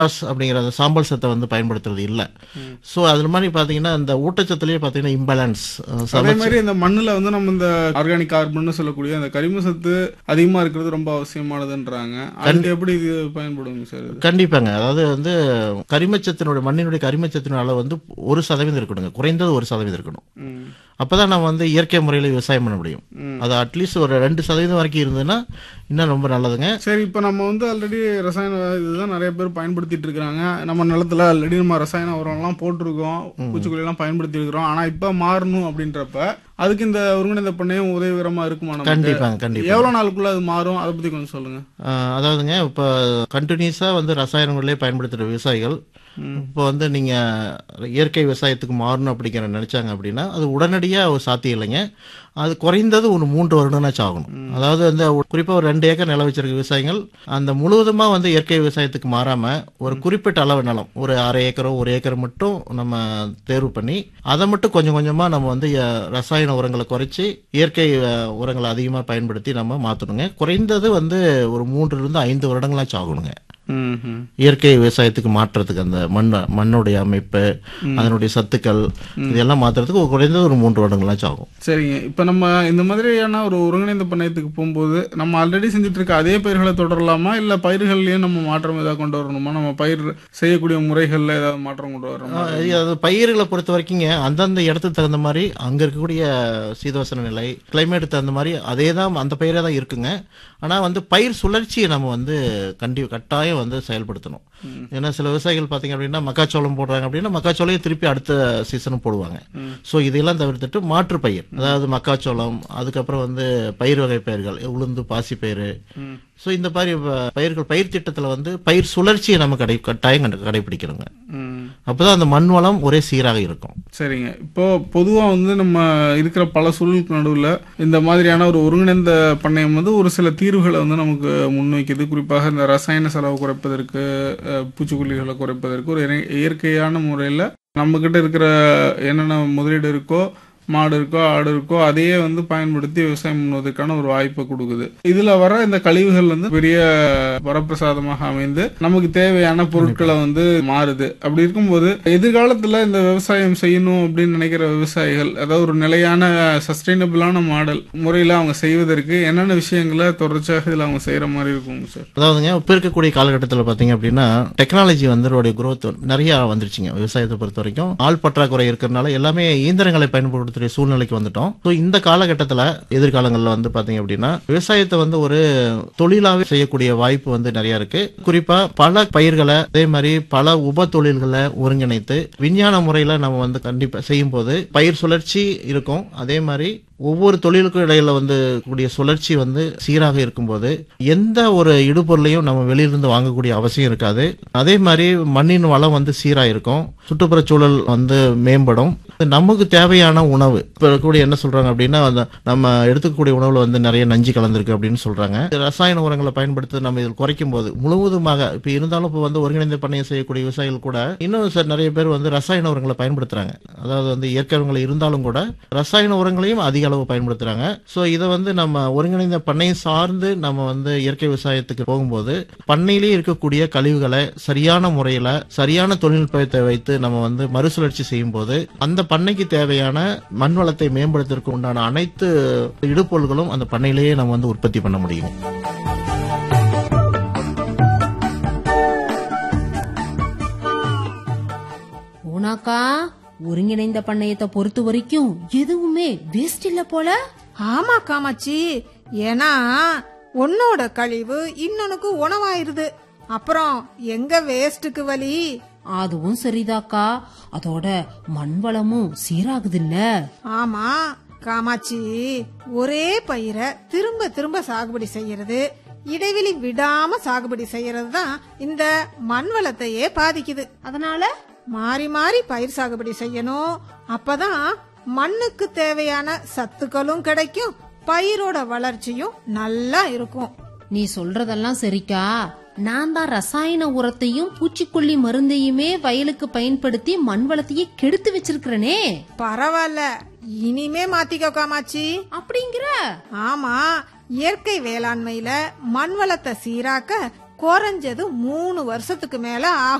Pass அப்படிங்கிற அந்த சாம்பல் சத்தை வந்து பயன்படுத்துறது இல்லை ஸோ அது மாதிரி பார்த்தீங்கன்னா இந்த ஊட்டச்சத்துலேயே பார்த்தீங்கன்னா இம்பேலன்ஸ் அதே மாதிரி இந்த மண்ணுல வந்து நம்ம இந்த ஆர்கானிக் கார்பன் சொல்லக்கூடிய அந்த கரிம சத்து அதிகமா இருக்கிறது ரொம்ப அவசியமானதுன்றாங்க அதுக்கு எப்படி இது பயன்படுங்க சார் இது கண்டிப்பாங்க அதாவது வந்து கரிமச்சத்தினுடைய மண்ணினுடைய கரிமச்சத்தினுடைய அளவு வந்து ஒரு சதவீதம் இருக்கணுங்க குறைந்தது ஒரு சதவீதம் இருக்கணும் ம். அப்பதான் நம்ம வந்து இயற்கை முறையில் விவசாயம் பண்ண முடியும் ம். அது அட்லீஸ்ட் ஒரு ரெண்டு சதவீதம் வரைக்கும் இருந்ததுன்னா இன்னும் ரொம்ப நல்லதுங்க சரி இப்போ நம்ம வந்து ஆல்ரெடி ரசாயன இதுதான் நிறைய பேர் பயன்படுத்திட்டு இருக்காங்க நம்ம நிலத்துல ஆல்ரெடி நம்ம ரசாயன உரம்லாம் போட்டிருக்கோம் பூச்சிக்கொல்லி எல்லாம் பயன்படுத்தி இருக்கிறோம் ஆனா இப்ப மாறணும் அப்படின்றப்ப அதுக்கு இந்த ஒருங்கிணைந்த பண்ணையம் உதவிகரமா இருக்குமா நமக்கு கண்டிப்பாங்க கண்டிப்பா எவ்வளவு நாளுக்குள்ள அது மாறும் அதை பத்தி கொஞ்சம் சொல்லுங்க ஆஹ் அதாவதுங்க இப்போ கண்டினியூஸாக வந்து ரசாயனங்களே பயன்படுத்துகிற விவசாயிகள் இப்போ வந்து நீங்கள் இயற்கை விவசாயத்துக்கு மாறணும் அப்படிங்கிற நினச்சாங்க அப்படின்னா அது உடனடியாக ஒரு சாத்தியம் இல்லைங்க அது குறைந்தது ஒரு மூன்று வருடம்னாச்சும் ஆகணும் அதாவது வந்து குறிப்பாக ஒரு ரெண்டு ஏக்கர் நிலம் வச்சிருக்க விவசாயிகள் அந்த முழுவதுமாக வந்து இயற்கை விவசாயத்துக்கு மாறாமல் ஒரு குறிப்பிட்ட அளவு நிலம் ஒரு அரை ஏக்கரோ ஒரு ஏக்கர் மட்டும் நம்ம தேர்வு பண்ணி அதை மட்டும் கொஞ்சம் கொஞ்சமாக நம்ம வந்து அஹ், ரசாயன உரங்களை குறைச்சி இயற்கை அஹ், உரங்களை அதிகமாக பயன்படுத்தி நம்ம மாற்றணுங்க குறைந்தது வந்து ஒரு மூன்றிலிருந்து ஐந்து வருடங்களாச்சும் ஆகணுங்க இயற்கை விவசாயத்துக்கு மாற்றுறதுக்கு அந்த மண் மண்ணுடைய அமைப்பு அதனுடைய சத்துக்கள் இதெல்லாம் மாற்றுறதுக்கு ஒரு குறைந்தது ஒரு மூன்று வருடங்களாச்சும் ஆகும் சரிங்க இப்போ நம்ம இந்த மாதிரியான ஒரு ஒருங்கிணைந்த பண்ணையத்துக்கு போகும்போது நம்ம ஆல்ரெடி செஞ்சுட்டு இருக்க அதே பயிர்களை தொடரலாமா இல்ல பயிர்கள்லயும் நம்ம மாற்றம் ஏதாவது கொண்டு வரணுமா நம்ம பயிர் செய்யக்கூடிய முறைகள்ல ஏதாவது மாற்றம் கொண்டு வரணுமா அது பயிர்களை பொறுத்த வரைக்குங்க அந்தந்த இடத்துக்கு தகுந்த மாதிரி அங்கே இருக்கக்கூடிய சீதோசன நிலை கிளைமேட் தகுந்த மாதிரி அதே தான் அந்த பயிரே தான் இருக்குங்க ஆனால் வந்து பயிர் சுழற்சியை நம்ம வந்து கண்டி கட்டாயம் வந்து செயல்படுத்தணும் ஏன்னா சில விவசாயிகள் பார்த்தீங்க அப்படின்னா மக்காச்சோளம் போடுறாங்க அப்படின்னா மக்காச்சோளையும் திருப்பி அடுத்த சீசனும் போடுவாங்க ஸோ இதெல்லாம் தவிர்த்துட்டு மாற்று பயிர் அதாவது மக்காச்சோளம் அதுக்கப்புறம் வந்து பயிர் வகை பயிர்கள் உளுந்து பாசி பயிர் ஸோ இந்த மாதிரி ப- பயிர்கள் பயிர் திட்டத்தில் வந்து பயிர் சுழற்சியை நம்ம கடை கட்டாயம் கண்டு- கடைபிடிக்கணுங்க ம். அப்பதான் அந்த மண் வளம் ஒரே சீராக இருக்கும் சரிங்க இப்போ பொதுவா வந்து நம்ம இருக்கிற பல சூழலுக்கு நடுவுல இந்த மாதிரியான ஒரு ஒருங்கிணைந்த பண்ணையம் வந்து ஒரு சில தீர்வுகளை வந்து நமக்கு முன்வைக்குது குறிப்பாக இந்த ரசாயன செலவு குறைப்பதற்கு அஹ், பூச்சிக்கொல்லிகளை குறைப்பதற்கு ஒரு இறை- இயற்கையான முறையில நம்ம கிட்ட இருக்கிற என்னென்ன முதலீடு இருக்கோ மாடு இருக்கோ ஆடு இருக்கோ அதையே வந்து பயன்படுத்தி விவசாயம் பண்ணுவதற்கான ஒரு வாய்ப்பை கொடுக்குது இதுல வர இந்த கழிவுகள் வந்து பெரிய வரப்பிரசாதமாக அமைந்து நமக்கு தேவையான பொருட்களை வந்து மாறுது அப்படி இருக்கும்போது எதிர்காலத்துல இந்த விவசாயம் செய்யணும் அப்படின்னு நினைக்கிற விவசாயிகள் அதாவது ஒரு நிலையான சஸ்டைனபிளான மாடல் முறையில அவங்க செய்வதற்கு என்னென்ன விஷயங்களை தொடர்ச்சியாக இதுல அவங்க செய்யற மாதிரி இருக்குங்க சார் அதாவதுங்க இப்போ இருக்கக்கூடிய காலகட்டத்தில் பார்த்தீங்க அப்படின்னா டெக்னாலஜி வந்து அதோடைய growth நிறைய வந்துருச்சுங்க விவசாயத்தை பொறுத்த வரைக்கும் ஆள் பற்றாக்குறை இருக்கிறதுனால எல்லாமே இயந்திரங்களை பயன்படுத்துகிற சூழ்நிலைக்கு வந்துட்டோம் ஸோ இந்த காலகட்டத்தில் எதிர்காலங்களில் வந்து பார்த்தீங்க அப்படின்னா விவசாயத்தை வந்து ஒரு தொழிலாகவே செய்யக்கூடிய வாய்ப்பு வந்து நிறைய இருக்கு குறிப்பா பல பயிர்களை அதே மாதிரி பல உப தொழில்களை ஒருங்கிணைத்து விஞ்ஞான முறையில நம்ம வந்து கண்டிப்பா செய்யும் போது பயிர் சுழற்சி இருக்கும் அதே மாதிரி ஒவ்வொரு தொழிலுக்கும் இடையில வந்து கூடிய சுழற்சி வந்து சீராக இருக்கும்போது எந்த ஒரு இடுபொருளையும் நம்ம வெளியிலிருந்து வாங்கக்கூடிய அவசியம் இருக்காது அதே மாதிரி மண்ணின் வளம் வந்து சீரா இருக்கும் சுற்றுப்புற சூழல் வந்து மேம்படும் நமக்கு தேவையான உணவு இப்போ இருக்கக்கூடிய என்ன சொல்றாங்க அப்படின்னா அந்த நம்ம எடுத்துக்கக்கூடிய உணவுல வந்து நிறைய நஞ்சு கலந்திருக்கு அப்படின்னு சொல்றாங்க ரசாயன உரங்களை பயன்படுத்தி நம்ம இதில் குறைக்கும் போது முழுவதுமாக இப்போ இருந்தாலும் இப்போ வந்து ஒருங்கிணைந்த பண்ணையம் செய்யக்கூடிய விவசாயிகள் கூட இன்னும் சார் நிறைய பேர் வந்து ரசாயன உரங்களை பயன்படுத்துறாங்க அதாவது வந்து இயற்கை உரங்கள் இருந்தாலும் கூட ரசாயன உரங்களையும் அதிக அளவு பயன்படுத்துறாங்க ஸோ இதை வந்து நம்ம ஒருங்கிணைந்த பண்ணையம் சார்ந்து நம்ம வந்து இயற்கை விவசாயத்துக்கு போகும்போது பண்ணையிலேயே இருக்கக்கூடிய கழிவுகளை சரியான முறையில சரியான தொழில்நுட்பத்தை வைத்து நம்ம வந்து மறுசுழற்சி செய்யும் போது அந்த பண்ணைக்கு தேவையான மண் வளத்தை மேம்படுத்துவதற்கு உண்டான அனைத்து இடுபொருள்களும் அந்த பண்ணையிலேயே நம்ம வந்து உற்பத்தி பண்ண முடியும் ஓனாக்கா ஒருங்கிணைந்த பண்ணையத்தை பொறுத்த வரைக்கும் எதுவுமே வேஸ்ட் இல்ல போல ஆமா காமாச்சி ஏன்னா உன்னோட கழிவு இன்னொன்னுக்கு உணவாயிருது அப்புறம் எங்க வேஸ்ட்டுக்கு வலி அதுவும் சரிதாக்கா அதோட மண் வளமும் சீராகுதுல்ல ஆமா காமாட்சி ஒரே பயிரை திரும்ப திரும்ப சாகுபடி செய்யறது இடைவெளி விடாம சாகுபடி செய்யறது தான் இந்த மண் வளத்தையே பாதிக்குது அதனால மாறி மாறி பயிர் சாகுபடி செய்யணும் அப்பதான் மண்ணுக்கு தேவையான சத்துக்களும் கிடைக்கும் பயிரோட வளர்ச்சியும் நல்லா இருக்கும் நீ சொல்றதெல்லாம் சரிக்கா நான் தான் ரசாயன உரத்தையும் பூச்சிக்கொல்லி மருந்தையுமே வயலுக்கு பயன்படுத்தி மண் வளத்தையே கெடுத்து வச்சிருக்கிறனே பரவாயில்ல இனிமே மாத்திக்கோ காமாட்சி அப்படிங்கிற ஆமா இயற்கை வேளாண்மையில மண் வளத்தை சீராக்க குறைஞ்சது மூணு வருஷத்துக்கு மேல ஆகும்